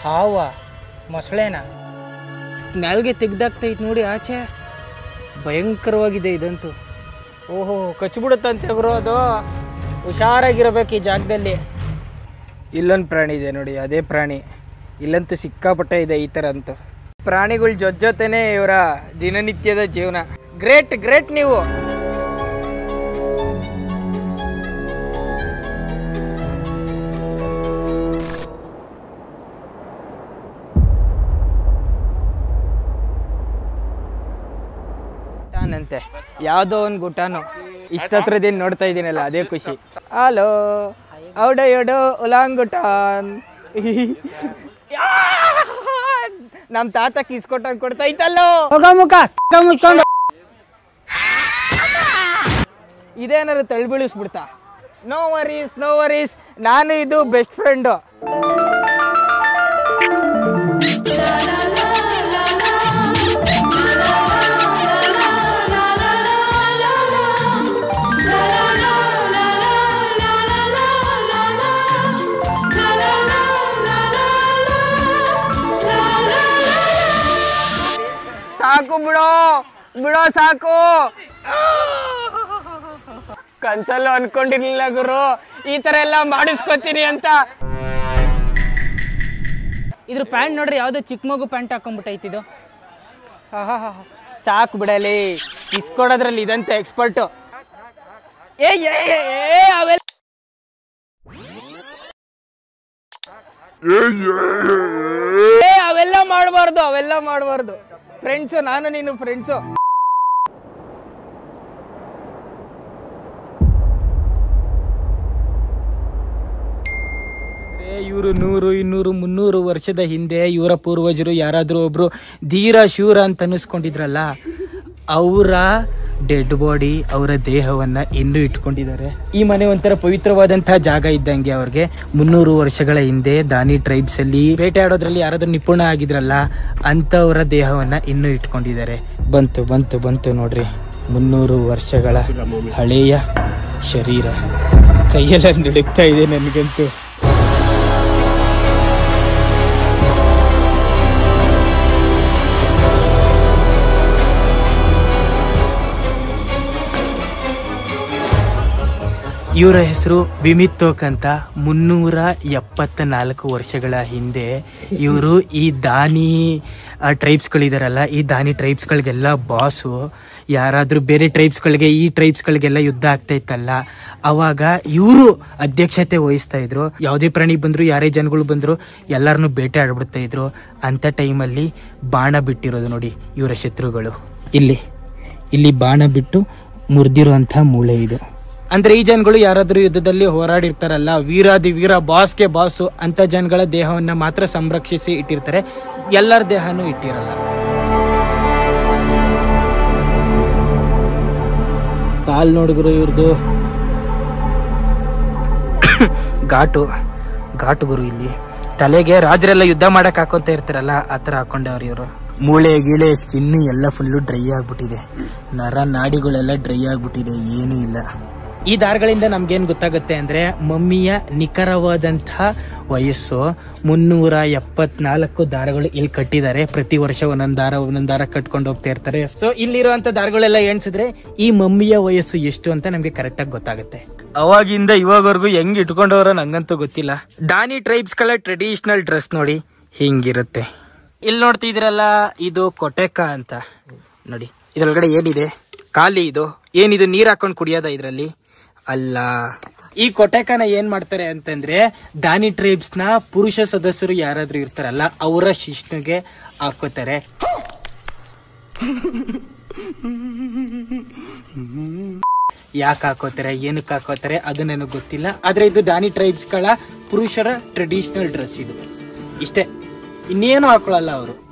ಹಾವ ಮೊಸಳೆನ ನಾಲ್ಗೆ ತೆಗ್ದಾಗ್ತೈತೆ ನೋಡಿ ಆಚೆ ಭಯಂಕರವಾಗಿದೆ ಇದಂತೂ ಓಹೋ ಕಚ್ಬಿಡುತ್ತಂತೆ ಗುರು ಅದು ಹುಷಾರಾಗಿರ್ಬೇಕು ಈ ಜಾಗದಲ್ಲಿ ಇಲ್ಲೊಂದು ಪ್ರಾಣಿ ಇದೆ ನೋಡಿ ಅದೇ ಪ್ರಾಣಿ ಇಲ್ಲಂತೂ ಸಿಕ್ಕಾಪಟ್ಟೆ ಇದೆ ಈ ಥರ ಅಂತೂ ಪ್ರಾಣಿಗಳ ಜೊತೆ ಜೊತೆನೇ ಇವರ ದಿನನಿತ್ಯದ ಜೀವನ ಗ್ರೇಟ್ ಗ್ರೇಟ್ ನೀವು ಗುಟಾನಂತೆ ಯಾವುದೋ ಒಂದು ಗುಟಾನು ಇಷ್ಟತ್ರದಿಂದ ನೋಡ್ತಾ ಇದ್ದೀನಲ್ಲ ಅದೇ ಖುಷಿ ಹಲೋ ಔಡ ಯೋಡೋ ಉಲಾಂಗುಟಾನ್ ನಮ್ಮ ತಾತ ಕಿಸ್ಕೊಟ್ಟಂಗೆ ಕೊಡ್ತಾ ಇತ್ತಲ್ಲೋ ಮುಖ ಮುಚ್ಕೊಂಡು ಇದೇನಾದ್ರು ತಳ್ಬಿಳಿಸ್ಬಿಡ್ತಾ ನೋ ವರೀಸ್ ನೋ ವರೀಸ್ ನಾನು ಇದು ಬೆಸ್ಟ್ ಫ್ರೆಂಡು ಸಾಕು ಬಿಡೋ ಬಿಡೋ ಸಾಕು ಕನ್ಸಲ್ಲೂ ಅನ್ಕೊಂಡಿರ್ಲಿಲ್ಲ ಗುರು ಈ ತರ ಎಲ್ಲ ಮಾಡಿಸ್ಕೊತೀನಿ ಅಂತ ಇದ್ರ ಪ್ಯಾಂಟ್ ನೋಡ್ರಿ ಯಾವ್ದೋ ಚಿಕ್ಕ ಮಗು ಪ್ಯಾಂಟ್ ಹಾಕೊಂಡ್ಬಿಟ್ಟೈತಿದು ಸಾಕು ಬಿಡಲಿ ಇಸ್ಕೊಡೋದ್ರಲ್ಲಿ ಇದಂತೆ ಎಕ್ಸ್ಪರ್ಟು ಏ ಏ, ಏ, ಏ, ಅವೆಲ್ಲ ಏ ಅವೆಲ್ಲ ಮಾಡಬಾರ್ದು ಅವೆಲ್ಲ ಮಾಡಬಾರ್ದು ಫ್ರೆಂಡ್ಸು ನಾನು ನೀನು ಫ್ರೆಂಡ್ಸು ಇವರು ನೂರು ಇನ್ನೂರು ಮುನ್ನೂರು ವರ್ಷದ ಹಿಂದೆ ಇವರ ಪೂರ್ವಜರು ಯಾರಾದರೂ ಒಬ್ರು ಧೀರ ಶೂರ ಅಂತ ಅನ್ನಿಸ್ಕೊಂಡಿದ್ರಲ್ಲ ಅವರ ಡೆಡ್ ಬಾಡಿ ಅವರ ದೇಹವನ್ನ ಇನ್ನೂ ಇಟ್ಕೊಂಡಿದ್ದಾರೆ ಈ ಮನೆ ಒಂಥರ ಪವಿತ್ರವಾದಂತಹ ಜಾಗ ಇದ್ದಂಗೆ ಅವ್ರಿಗೆ ಮುನ್ನೂರು ವರ್ಷಗಳ ಹಿಂದೆ ದಾನಿ ಟ್ರೈಬ್ಸ್ ಅಲ್ಲಿ ಬೇಟೆಯಾಡೋದ್ರಲ್ಲಿ ಯಾರಾದ್ರೂ ನಿಪುಣ ಆಗಿದ್ರಲ್ಲ ಅಂತವರ ದೇಹವನ್ನ ಇನ್ನೂ ಇಟ್ಕೊಂಡಿದ್ದಾರೆ ಬಂತು ಬಂತು ಬಂತು ನೋಡ್ರಿ ಮುನ್ನೂರು ವರ್ಷಗಳ ಹಳೆಯ ಶರೀರ ಕೈಯೆಲ್ಲ ನಡುಗ್ತಾ ಇದೆ ನನಗಂತೂ ಇವರ ಹೆಸರು ಬಿಮಿತ್ತೋಕ್ ಅಂತ ಮುನ್ನೂರ ಎಪ್ಪತ್ತ ನಾಲ್ಕು ವರ್ಷಗಳ ಹಿಂದೆ ಇವರು ಈ ದಾನಿ ಟ್ರೈಬ್ಸ್ಗಳಿದಾರಲ್ಲ ಈ ದಾನಿ ಟ್ರೈಬ್ಸ್ಗಳಿಗೆಲ್ಲ ಬಾಸು ಯಾರಾದರೂ ಬೇರೆ ಟ್ರೈಬ್ಸ್ಗಳಿಗೆ ಈ ಟ್ರೈಬ್ಸ್ಗಳಿಗೆಲ್ಲ ಯುದ್ಧ ಆಗ್ತಾ ಇತ್ತಲ್ಲ ಅವಾಗ ಇವರು ಅಧ್ಯಕ್ಷತೆ ವಹಿಸ್ತಾ ಇದ್ರು ಯಾವುದೇ ಪ್ರಾಣಿ ಬಂದ್ರು ಯಾರೇ ಜನಗಳು ಬಂದ್ರು ಎಲ್ಲರನ್ನೂ ಬೇಟೆ ಆಡ್ಬಿಡ್ತಾ ಇದ್ರು ಅಂಥ ಟೈಮಲ್ಲಿ ಬಾಣ ಬಿಟ್ಟಿರೋದು ನೋಡಿ ಇವರ ಶತ್ರುಗಳು ಇಲ್ಲಿ ಇಲ್ಲಿ ಬಾಣ ಬಿಟ್ಟು ಮುರಿದಿರುವಂಥ ಮೂಳೆ ಇದು ಅಂದ್ರೆ ಈ ಜನಗಳು ಯಾರಾದ್ರೂ ಯುದ್ಧದಲ್ಲಿ ಹೋರಾಡಿರ್ತಾರಲ್ಲ ವೀರಾದಿ ವೀರ ಬಾಸ್ಗೆ ಬಾಸು ಅಂತ ಜನಗಳ ದೇಹವನ್ನ ಮಾತ್ರ ಸಂರಕ್ಷಿಸಿ ಇಟ್ಟಿರ್ತಾರೆ ಎಲ್ಲರ ದೇಹನೂ ಇಟ್ಟಿರಲ್ಲ ಕಾಲ್ ನೋಡಿದ್ರು ಇವ್ರದ್ದು ಘಾಟು ಘಾಟು ಗುರು ಇಲ್ಲಿ ತಲೆಗೆ ರಾಜರೆಲ್ಲ ಯುದ್ಧ ಮಾಡಕ್ ಹಾಕೋತ ಇರ್ತಾರಲ್ಲ ಆ ಥರ ಹಾಕೊಂಡವ್ರು ಇವರು ಮೂಳೆ ಗೀಳೆ ಸ್ಕಿನ್ ಎಲ್ಲ ಫುಲ್ಲು ಡ್ರೈ ಆಗ್ಬಿಟ್ಟಿದೆ ನರ ನಾಡಿಗಳೆಲ್ಲ ಡ್ರೈ ಆಗ್ಬಿಟ್ಟಿದೆ ಏನೂ ಇಲ್ಲ ಈ ದಾರಗಳಿಂದ ನಮ್ಗೇನ್ ಗೊತ್ತಾಗುತ್ತೆ ಅಂದ್ರೆ ಮಮ್ಮಿಯ ನಿಖರವಾದಂತಹ ವಯಸ್ಸು ಮುನ್ನೂರ ಎಪ್ಪತ್ನಾಲ್ಕು ದಾರಗಳು ಇಲ್ಲಿ ಕಟ್ಟಿದ್ದಾರೆ ಪ್ರತಿ ವರ್ಷ ಒಂದೊಂದ್ ದಾರ ಒಂದೊಂದ್ ದಾರ ಕಟ್ಕೊಂಡು ಹೋಗ್ತಾ ಇರ್ತಾರೆ ಸೊ ಇಲ್ಲಿರುವಂತ ದಾರಗಳೆಲ್ಲ ಎಣ್ಸಿದ್ರೆ ಈ ಮಮ್ಮಿಯ ವಯಸ್ಸು ಎಷ್ಟು ಅಂತ ನಮ್ಗೆ ಕರೆಕ್ಟ್ ಆಗಿ ಗೊತ್ತಾಗುತ್ತೆ ಅವಾಗಿಂದ ಇವಾಗವರೆಗೂ ಹೆಂಗ್ ಇಟ್ಕೊಂಡವ್ರ ನಂಗಂತೂ ಗೊತ್ತಿಲ್ಲ ಡಾನಿ ಟ್ರೈಬ್ಸ್ ಗಳ ಟ್ರೆಡಿಷನಲ್ ಡ್ರೆಸ್ ನೋಡಿ ಹಿಂಗಿರುತ್ತೆ ಇಲ್ಲಿ ನೋಡ್ತಿದ್ದೀರಲ್ಲ ಇದು ಕೊಟೆಕ ಅಂತ ನೋಡಿ ಇದ್ರೊಳಗಡೆ ಏನಿದೆ ಖಾಲಿ ಇದು ಏನಿದು ನೀರ್ ಹಾಕೊಂಡು ಕುಡಿಯೋದ ಇದ್ರಲ್ಲಿ ಅಲ್ಲ ಈ ಕೊಟೆಕನ ಏನ್ ಮಾಡ್ತಾರೆ ಅಂತಂದ್ರೆ ದಾನಿ ಟ್ರೈಬ್ಸ್ ನ ಪುರುಷ ಸದಸ್ಯರು ಯಾರಾದ್ರೂ ಇರ್ತಾರಲ್ಲ ಅವರ ಶಿಷ್ಣಗೆ ಹಾಕೋತಾರೆ ಯಾಕೆ ಹಾಕೋತಾರೆ ಏನಕ್ಕೆ ಹಾಕೋತಾರೆ ಅದು ನನಗೆ ಗೊತ್ತಿಲ್ಲ ಆದ್ರೆ ಇದು ದಾನಿ ಟ್ರೈಬ್ಸ್ ಗಳ ಪುರುಷರ ಟ್ರೆಡಿಷನಲ್ ಡ್ರೆಸ್ ಇದು ಇಷ್ಟೇ ಇನ್ನೇನು ಹಾಕೊಳ್ಳಲ್ಲ ಅವರು